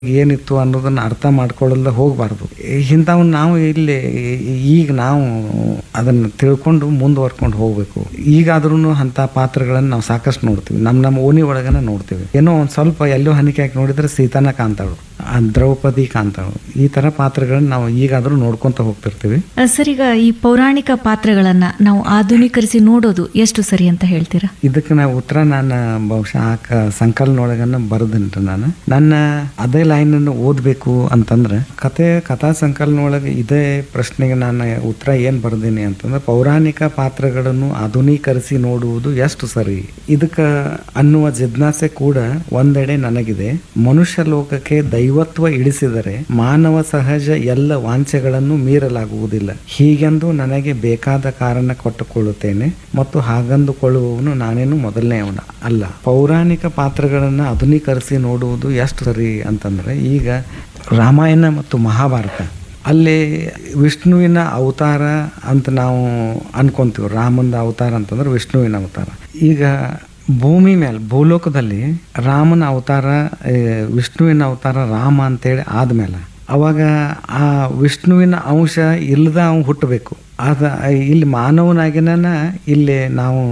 ಏನಿತ್ತು ಅನ್ನೋದನ್ನ ಅರ್ಥ ಮಾಡ್ಕೊಳ್ಳಲ್ಲ ಹೋಗಬಾರ್ದು ಇಂಥವನ್ನ ನಾವು ಇಲ್ಲಿ ಈಗ ನಾವು ಅದನ್ನು ತಿಳ್ಕೊಂಡು ಮುಂದುವರ್ಕೊಂಡು ಹೋಗ್ಬೇಕು ಈಗಾದ್ರೂ ಅಂಥ ಪಾತ್ರಗಳನ್ನು ನಾವು ಸಾಕಷ್ಟು ನೋಡ್ತೀವಿ ನಮ್ಮ ನಮ್ಮ ಓಣಿ ಒಳಗನ ನೋಡ್ತೀವಿ ಏನೋ ಒಂದು ಸ್ವಲ್ಪ ಎಲ್ಲೋ ಹನಿಕೆ ಹಾಕಿ ನೋಡಿದ್ರೆ ಸೀತಾನ ಕಾಣ್ತಾಳು ಆ ದ್ರೌಪದಿ ಕಾಣ್ತಾಳು ಈ ಥರ ಪಾತ್ರಗಳನ್ನ ನಾವು ಈಗಾದರೂ ನೋಡ್ಕೊಂತ ಹೋಗ್ತಿರ್ತೀವಿ ಆ, ಸರ್ ಈಗ ಈ ಪೌರಾಣಿಕ ಪಾತ್ರಗಳನ್ನ ನಾವು ಆಧುನೀಕರಿಸಿ ನೋಡೋದು ಎಷ್ಟು ಸರಿ ಅಂತ ಹೇಳ್ತೀರಾ ಇದಕ್ಕೆ ನಾವು ಉತ್ತರ ನಾನು ಬಹುಶಃ ಆ ಕ ಸಂಕಲನೊಳಗನ್ನ ಬರೆದಿನ್ರಿ ನಾನು ನನ್ನ ಅದೇ ಲೈನ್ ಅನ್ನು ಓದಬೇಕು ಅಂತಂದ್ರೆ ಕತೆ ಕಥಾ ಸಂಕಲನೊಳಗೆ ಇದೇ ಪ್ರಶ್ನೆಗೆ ನಾನು ಉತ್ತರ ಏನು ಬರ್ದೀನಿ ಅಂತಂದ್ರೆ ಪೌರಾಣಿಕ ಪಾತ್ರಗಳನ್ನು ಆಧುನೀಕರಿಸಿ ನೋಡುವುದು ಎಷ್ಟು ಸರಿ ಇದಕ್ಕೆ ಅನ್ನುವ ಜಿಜ್ಞಾಸೆ ಕೂಡ ಒಂದೆಡೆ ನನಗಿದೆ ಮನುಷ್ಯ ಲೋಕಕ್ಕೆ ದೈವತ್ವ ಇಳಿಸಿದರೆ ಮಾನವ ಸಹಜ ಎಲ್ಲ ವಾಂಛೆಗಳನ್ನು ಮೀರಲಾಗುವುದಿಲ್ಲ ಹೀಗೆಂದು ನನಗೆ ಬೇಕಾದ ಕಾರಣ ಕೊಟ್ಟುಕೊಳ್ಳುತ್ತೇನೆ ಮತ್ತು ಹಾಗಂದುಕೊಳ್ಳುವವನು ನಾನೇನು ಮೊದಲನೆಯವನ ಅಲ್ಲ ಪೌರಾಣಿಕ ಪಾತ್ರಗಳನ್ನು ಆಧುನೀಕರಿಸಿ ನೋಡುವುದು ಎಷ್ಟು ಸರಿ ಅಂತಂದ್ರೆ ಈಗ ರಾಮಾಯಣ ಮತ್ತು ಮಹಾಭಾರತ ಅಲ್ಲಿ ವಿಷ್ಣುವಿನ ಅವತಾರ ಅಂತ ನಾವು ಅನ್ಕೊಂತೀವಿ ರಾಮಂದ ಅವತಾರ ಅಂತಂದ್ರೆ ವಿಷ್ಣುವಿನ ಅವತಾರ ಈಗ ಭೂಮಿ ಮೇಲೆ ಭೂಲೋಕದಲ್ಲಿ ರಾಮನ ಅವತಾರ ಏ, ವಿಷ್ಣುವಿನ ಅವತಾರ ರಾಮ ಅಂತೇಳಿ ಆದ್ಮೇಲೆ ಅವಾಗ ಆ ವಿಷ್ಣುವಿನ ಅಂಶ ಇಲ್ಲದ ಅವ್ನು ಹುಟ್ಟಬೇಕು ಅದ ಇಲ್ಲಿ ಮಾನವನಾಗಿನ ಇಲ್ಲಿ ನಾವು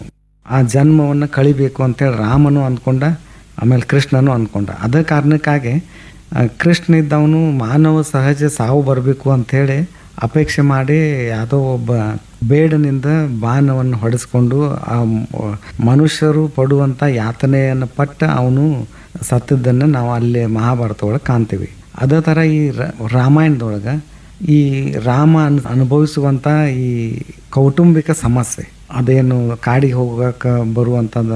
ಆ ಜನ್ಮವನ್ನು ಕಳಿಬೇಕು ಅಂತೇಳಿ ರಾಮನು ಅಂದ್ಕೊಂಡ ಆಮೇಲೆ ಕೃಷ್ಣನು ಅಂದ್ಕೊಂಡ ಅದ ಕಾರಣಕ್ಕಾಗಿ ಆ, ಕೃಷ್ಣ ಇದ್ದವನು ಮಾನವ ಸಹಜ ಸಾವು ಬರಬೇಕು ಅಂಥೇಳಿ ಅಪೇಕ್ಷೆ ಮಾಡಿ ಯಾವುದೋ ಒಬ್ಬ ಬೇಡನಿಂದ ಬಾಣವನ್ನು ಹೊಡೆಸ್ಕೊಂಡು ಆ ಮ- ಮನುಷ್ಯರು ಪಡುವಂಥ ಯಾತನೆಯನ್ನು ಪಟ್ಟ ಅವನು ಸತ್ತಿದ್ದನ್ನು ನಾವು ಅಲ್ಲಿ ಮಹಾಭಾರತ ಒಳಗೆ ಕಾಣ್ತೀವಿ ಅದೇ ಥರ ಈ ರ- ರಾಮಾಯಣದೊಳಗೆ ಈ ರಾಮ ಅನ್ ಅನುಭವಿಸುವಂಥ ಈ ಕೌಟುಂಬಿಕ ಸಮಸ್ಯೆ ಅದೇನು ಕಾಡಿಗೆ ಹೋಗಕ್ಕೆ ಬರುವಂಥದ್ದು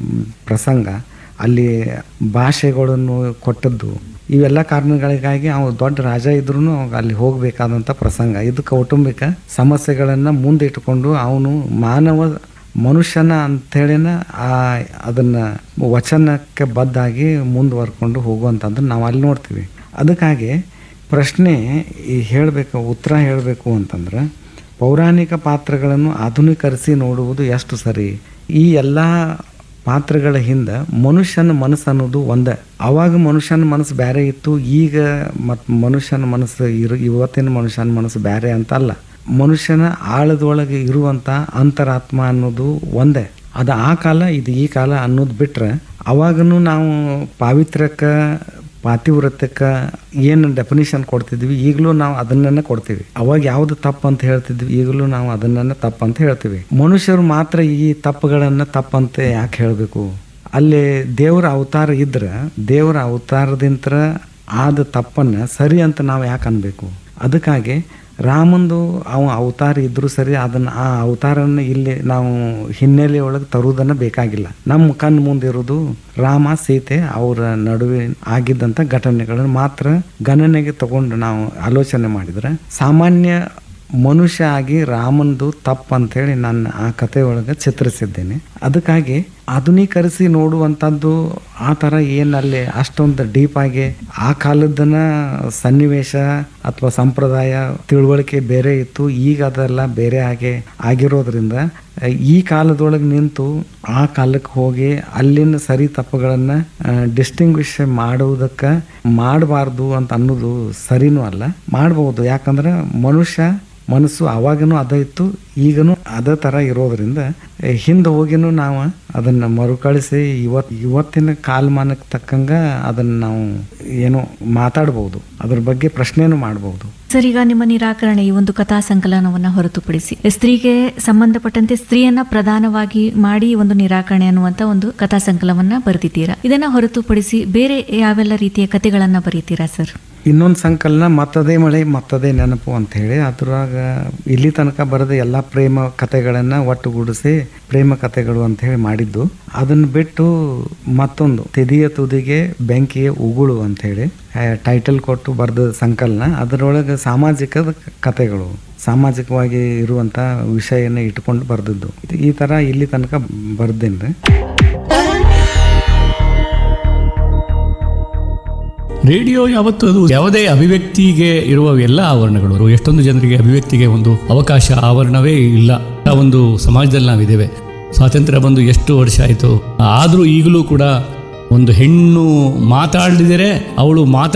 ಪ್ರಸಂಗ ಅಲ್ಲಿ ಭಾಷೆಗಳನ್ನು ಕೊಟ್ಟದ್ದು ಇವೆಲ್ಲ ಕಾರಣಗಳಿಗಾಗಿ ಅವನು ದೊಡ್ಡ ರಾಜ ಇದ್ರೂ ಅಲ್ಲಿ ಹೋಗಬೇಕಾದಂಥ ಪ್ರಸಂಗ ಇದು ಕೌಟುಂಬಿಕ ಸಮಸ್ಯೆಗಳನ್ನು ಮುಂದಿಟ್ಟುಕೊಂಡು ಅವನು ಮಾನವ ಮನುಷ್ಯನ ಅಂಥೇಳಿನ ಆ ಅದನ್ನು ವಚನಕ್ಕೆ ಬದ್ದಾಗಿ ಮುಂದುವರ್ಕೊಂಡು ಹೋಗುವಂಥದ್ದನ್ನು ನಾವು ಅಲ್ಲಿ ನೋಡ್ತೀವಿ ಅದಕ್ಕಾಗಿ ಪ್ರಶ್ನೆ ಈ ಹೇಳಬೇಕು ಉತ್ತರ ಹೇಳಬೇಕು ಅಂತಂದ್ರೆ ಪೌರಾಣಿಕ ಪಾತ್ರಗಳನ್ನು ಆಧುನೀಕರಿಸಿ ನೋಡುವುದು ಎಷ್ಟು ಸರಿ ಈ ಎಲ್ಲ ಪಾತ್ರಗಳ ಹಿಂದೆ ಮನುಷ್ಯನ ಮನಸ್ಸು ಅನ್ನೋದು ಒಂದೇ ಅವಾಗ ಮನುಷ್ಯನ ಮನಸ್ಸು ಬೇರೆ ಇತ್ತು ಈಗ ಮತ್ತು ಮನುಷ್ಯನ ಮನಸ್ಸು ಇರು ಇವತ್ತಿನ ಮನುಷ್ಯನ ಮನಸ್ಸು ಬೇರೆ ಅಂತ ಅಲ್ಲ ಮನುಷ್ಯನ ಆಳದೊಳಗೆ ಇರುವಂಥ ಅಂತರಾತ್ಮ ಅನ್ನೋದು ಒಂದೇ ಅದು ಆ ಕಾಲ ಇದು ಈ ಕಾಲ ಅನ್ನೋದು ಬಿಟ್ರೆ ಅವಾಗನು ನಾವು ಪಾವಿತ್ರ್ಯಕ್ಕೆ ಪಾತಿವ್ರತ್ಯಕ್ಕೆ ಏನು ಡೆಫಿನಿಷನ್ ಕೊಡ್ತಿದ್ವಿ ಈಗಲೂ ನಾವು ಅದನ್ನೇ ಕೊಡ್ತೀವಿ ಅವಾಗ ಯಾವುದು ತಪ್ಪು ಅಂತ ಹೇಳ್ತಿದ್ವಿ ಈಗಲೂ ನಾವು ಅದನ್ನೇ ತಪ್ಪು ಅಂತ ಹೇಳ್ತೀವಿ ಮನುಷ್ಯರು ಮಾತ್ರ ಈ ತಪ್ಪುಗಳನ್ನು ತಪ್ಪಂತೆ ಯಾಕೆ ಹೇಳಬೇಕು ಅಲ್ಲಿ ದೇವರ ಅವತಾರ ಇದ್ರೆ ದೇವರ ಅವತಾರದಿಂತ ಆದ ತಪ್ಪನ್ನು ಸರಿ ಅಂತ ನಾವು ಯಾಕೆ ಅನ್ಬೇಕು ಅದಕ್ಕಾಗಿ ರಾಮಂದು ಅವ ಅವತಾರ ಇದ್ರೂ ಸರಿ ಅದನ್ನು ಆ ಅವತಾರನ ಇಲ್ಲಿ ನಾವು ಹಿನ್ನೆಲೆ ಒಳಗೆ ತರುವುದನ್ನು ಬೇಕಾಗಿಲ್ಲ ನಮ್ಮ ಕಣ್ಣು ಮುಂದಿರೋದು ರಾಮ ಸೀತೆ ಅವರ ನಡುವೆ ಆಗಿದ್ದಂಥ ಘಟನೆಗಳನ್ನು ಮಾತ್ರ ಗಣನೆಗೆ ತಗೊಂಡು ನಾವು ಆಲೋಚನೆ ಮಾಡಿದ್ರೆ ಸಾಮಾನ್ಯ ಮನುಷ್ಯ ಆಗಿ ರಾಮಂದು ತಪ್ಪು ಅಂತೇಳಿ ನಾನು ಆ ಕತೆ ಒಳಗೆ ಚಿತ್ರಿಸಿದ್ದೇನೆ ಅದಕ್ಕಾಗಿ ಆಧುನೀಕರಿಸಿ ನೋಡುವಂಥದ್ದು ಆ ಥರ ಏನಲ್ಲಿ ಅಷ್ಟೊಂದು ಡೀಪಾಗಿ ಆ ಕಾಲದನ್ನ ಸನ್ನಿವೇಶ ಅಥವಾ ಸಂಪ್ರದಾಯ ತಿಳುವಳಿಕೆ ಬೇರೆ ಇತ್ತು ಈಗ ಅದೆಲ್ಲ ಬೇರೆ ಆಗಿ ಆಗಿರೋದ್ರಿಂದ ಈ ಕಾಲದೊಳಗೆ ನಿಂತು ಆ ಕಾಲಕ್ಕೆ ಹೋಗಿ ಅಲ್ಲಿನ ಸರಿ ತಪ್ಪುಗಳನ್ನು ಡಿಸ್ಟಿಂಗ್ವಿಷ್ ಮಾಡುವುದಕ್ಕೆ ಮಾಡಬಾರ್ದು ಅಂತ ಅನ್ನೋದು ಸರಿನೂ ಅಲ್ಲ ಮಾಡ್ಬೋದು ಯಾಕಂದ್ರೆ ಮನುಷ್ಯ ಮನಸ್ಸು ಅವಾಗನೂ ಅದ ಇತ್ತು ಈಗನೂ ಅದೇ ಥರ ಇರೋದ್ರಿಂದ ಏ, ಹಿಂದೆ ಹೋಗಿನೂ ನಾವು ಅದನ್ನು ಮರುಕಳಿಸಿ ಇವತ್ತು ಇವತ್ತಿನ ಕಾಲಮಾನಕ್ಕೆ ತಕ್ಕಂಗ ಅದನ್ನು ನಾವು ಏನೋ ಮಾತಾಡ್ಬೋದು ಅದ್ರ ಬಗ್ಗೆ ಪ್ರಶ್ನೆನೂ ಮಾಡ್ಬೋದು ಸರ್ ಈಗ ನಿಮ್ಮ ನಿರಾಕರಣೆ ಈ ಒಂದು ಕಥಾ ಸಂಕಲನವನ್ನ ಹೊರತುಪಡಿಸಿ ಸ್ತ್ರೀಗೆ ಸಂಬಂಧಪಟ್ಟಂತೆ ಸ್ತ್ರೀಯನ್ನ ಪ್ರಧಾನವಾಗಿ ಮಾಡಿ ಈ ಒಂದು ನಿರಾಕರಣೆ ಅನ್ನುವಂತ ಒಂದು ಕಥಾ ಸಂಕಲನವನ್ನ ಬರೆದಿದ್ದೀರಾ ಇದನ್ನ ಹೊರತುಪಡಿಸಿ ಬೇರೆ ಯಾವೆಲ್ಲ ರೀತಿಯ ಕಥೆಗಳನ್ನ ಬರೀತೀರಾ ಸರ್ ಇನ್ನೊಂದು ಸಂಕಲನ ಮತ್ತದೇ ಮಳೆ ಮತ್ತದೇ ನೆನಪು ಅಂತ ಹೇಳಿ ಅದ್ರಾಗ ಇಲ್ಲಿ ತನಕ ಬರೆದ ಎಲ್ಲ ಪ್ರೇಮ ಕಥೆಗಳನ್ನು ಒಟ್ಟುಗೂಡಿಸಿ ಪ್ರೇಮ ಕಥೆಗಳು ಅಂತ ಹೇಳಿ ಮಾಡಿದ್ದು ಅದನ್ನು ಬಿಟ್ಟು ಮತ್ತೊಂದು ತಿದಿಯ ತುದಿಗೆ ಬೆಂಕಿಯ ಉಗುಳು ಅಂತ ಹೇಳಿ ಟೈಟಲ್ ಕೊಟ್ಟು ಬರೆದ ಸಂಕಲನ ಅದರೊಳಗೆ ಸಾಮಾಜಿಕ ಕಥೆಗಳು ಸಾಮಾಜಿಕವಾಗಿ ಇರುವಂಥ ವಿಷಯನ ಇಟ್ಕೊಂಡು ಬರೆದದ್ದು ಈ ಥರ ಇಲ್ಲಿ ತನಕ ಬರ್ದೇನ್ರಿ ರೇಡಿಯೋ ಯಾವತ್ತು ಅದು ಯಾವುದೇ ಅಭಿವ್ಯಕ್ತಿಗೆ ಇರುವ ಎಲ್ಲ ಆವರಣಗಳು ಎಷ್ಟೊಂದು ಜನರಿಗೆ ಅಭಿವ್ಯಕ್ತಿಗೆ ಒಂದು ಅವಕಾಶ ಆವರಣವೇ ಇಲ್ಲ ಆ ಒಂದು ಸಮಾಜದಲ್ಲಿ ನಾವಿದ್ದೇವೆ ಸ್ವಾತಂತ್ರ್ಯ ಬಂದು ಎಷ್ಟು ವರ್ಷ ಆಯಿತು ಆದರೂ ಈಗಲೂ ಕೂಡ ಒಂದು ಹೆಣ್ಣು ಮಾತಾಡಿದರೆ ಅವಳು ಮಾತಾ